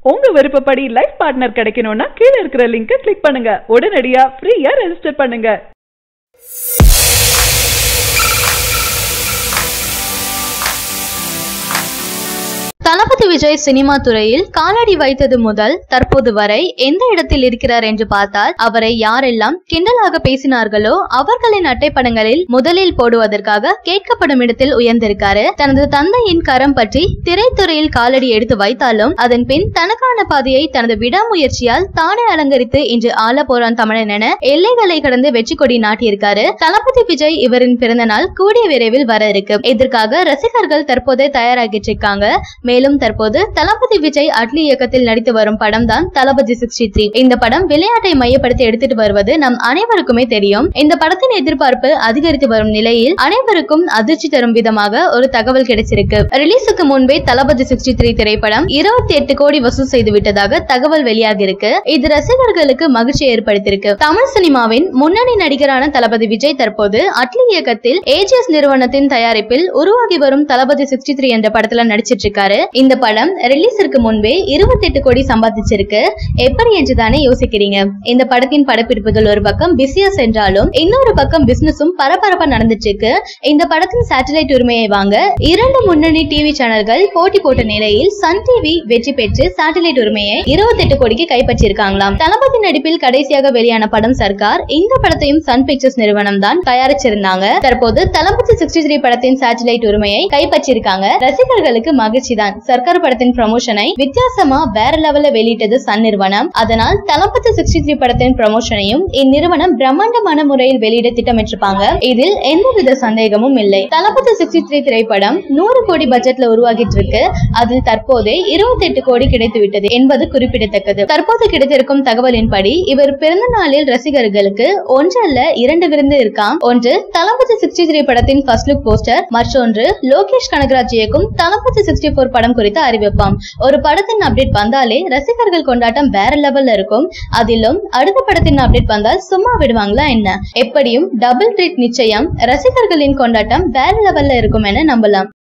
உங்க விருப்பப்படி life partner கிடைக்கணும்னா கீழ இருக்கிற லிங்கை கிளிக் பண்ணுங்க உடனடியா ஃப்ரீயா ரெஜிஸ்டர் பண்ணுங்க தளபதி விஜய் சினிமா துறையில் காலடி வைத்தது முதல் தற்போது வரை எந்த இடத்தில் இருக்கிறார் என்று பார்த்தால் அவரை யாரெல்லாம் கிண்டலாக பேசினார்களோ அவர்களின் அட்டைப்படங்களில் முதலில் போடுவதற்காக கேட்கப்படும் இடத்தில் உயர்ந்திருக்காரு தனது தந்தையின் கரம் பற்றி திரைத்துறையில் காலடி எடுத்து வைத்தாலும் அதன் பின் தனக்கான பாதையை தனது விடாமுயற்சியால் தானே அலங்கரித்து இன்று ஆள போறான் தமிழன் என எல்லைகளை கடந்து வெற்றி கொடி நாட்டியிருக்காரு தளபதி விஜய் இவரின் பிறந்த நாள் கூடிய விரைவில் வர இருக்கு இதற்காக ரசிகர்கள் தற்போதே தயாராகிட்டு இருக்காங்க மேலும் தற்போது தளபதி விஜய் அட்லி இயக்கத்தில் நடித்து வரும் படம் தான் தளபதி சிக்ஸ்டி த்ரீ இந்த படம் விளையாட்டை மையப்படுத்தி எடுத்துட்டு வருவது நம் அனைவருக்குமே தெரியும் இந்த படத்தின் எதிர்பார்ப்பு அதிகரித்து வரும் நிலையில் அனைவருக்கும் அதிர்ச்சி தரும் விதமாக ஒரு தகவல் கிடைச்சிருக்கு ரிலீஸுக்கு முன்பே தளபதி சிக்ஸ்டி த்ரீ திரைப்படம் இருபத்தி எட்டு கோடி வசூல் செய்து விட்டதாக தகவல் வெளியாகி இருக்கு இது ரசிகர்களுக்கு மகிழ்ச்சி ஏற்படுத்தியிருக்கு தமிழ் சினிமாவின் முன்னணி நடிகரான தளபதி விஜய் தற்போது அட்லி இயக்கத்தில் ஏஜிஎஸ் நிறுவனத்தின் தயாரிப்பில் உருவாகி வரும் தளபதி சிக்ஸ்டி த்ரீ என்ற படத்துல நடிச்சிட்டு இருக்காரு இந்த படம் ரிலீஸிற்கு முன்பே இருபத்தி எட்டு கோடி சம்பாதிச்சிருக்கு எப்படி என்று தானே யோசிக்கிறீங்க இந்த படத்தின் படப்பிடிப்புகள் ஒரு பக்கம் பிஸியா சென்றாலும் இன்னொரு பக்கம் பிசினஸும் பரபரப்பா நடந்துட்டு இருக்கு இந்த படத்தின் சேட்டலைட் உரிமையை வாங்க இரண்டு முன்னணி டிவி சேனல்கள் போட்டி போட்ட நிலையில் சன் டிவி வெற்றி பெற்று சேட்டலைட் உரிமையை இருபத்தி எட்டு கோடிக்கு கைப்பற்றியிருக்காங்களாம் தளபதி நடிப்பில் கடைசியாக வெளியான படம் சர்க்கார் இந்த படத்தையும் சன் பிக்சர்ஸ் நிறுவனம் தான் தயாரிச்சிருந்தாங்க தற்போது தளபதி சிக்ஸ்டி த்ரீ படத்தின் சேட்டலைட் உரிமையை கைப்பற்றியிருக்காங்க ரசிகர்களுக்கு மகிழ்ச்சி தான் சர்க்கார் படத்தின் ப்ரமோஷனை வித்தியாசமா வேற லெவல்ல வெளியிட்டது சன் நிறுவனம் அதனால் தளபதி சிக்ஸ்டி த்ரீ படத்தின் ப்ரமோஷனையும் இந்நிறுவனம் பிரம்மாண்டமான முறையில் வெளியிட திட்டமிட்டிருப்பாங்க இதில் எந்தவித சந்தேகமும் இல்லை தளபதி சிக்ஸ்டி த்ரீ திரைப்படம் நூறு கோடி பட்ஜெட்ல உருவாகிட்டு இருக்கு அதில் தற்போதே இருபத்தி எட்டு கோடி கிடைத்து விட்டது என்பது குறிப்பிடத்தக்கது தற்போது கிடைத்திருக்கும் தகவலின்படி இவர் பிறந்த நாளில் ரசிகர்களுக்கு ஒன்றல்ல இரண்டு விருந்து இருக்காம் ஒன்று தளபதி சிக்ஸ்டி த்ரீ படத்தின் ஃபர்ஸ்ட் லுக் போஸ்டர் மற்றொன்று லோகேஷ் கனகராஜ் இயக்கும் தளபதி சிக்ஸ்டி போர் படம் குறித்து அறிவிப்பாம் ஒரு படத்தின் அப்டேட் வந்தாலே ரசிகர்கள் கொண்டாட்டம் வேற லெவல்ல இருக்கும் அதிலும் அடுத்த படத்தின் அப்டேட் வந்தால் சும்மா விடுவாங்களா என்ன எப்படியும் டபுள் ட்ரீட் நிச்சயம் ரசிகர்களின் கொண்டாட்டம் வேற லெவல்ல இருக்கும் என நம்பலாம்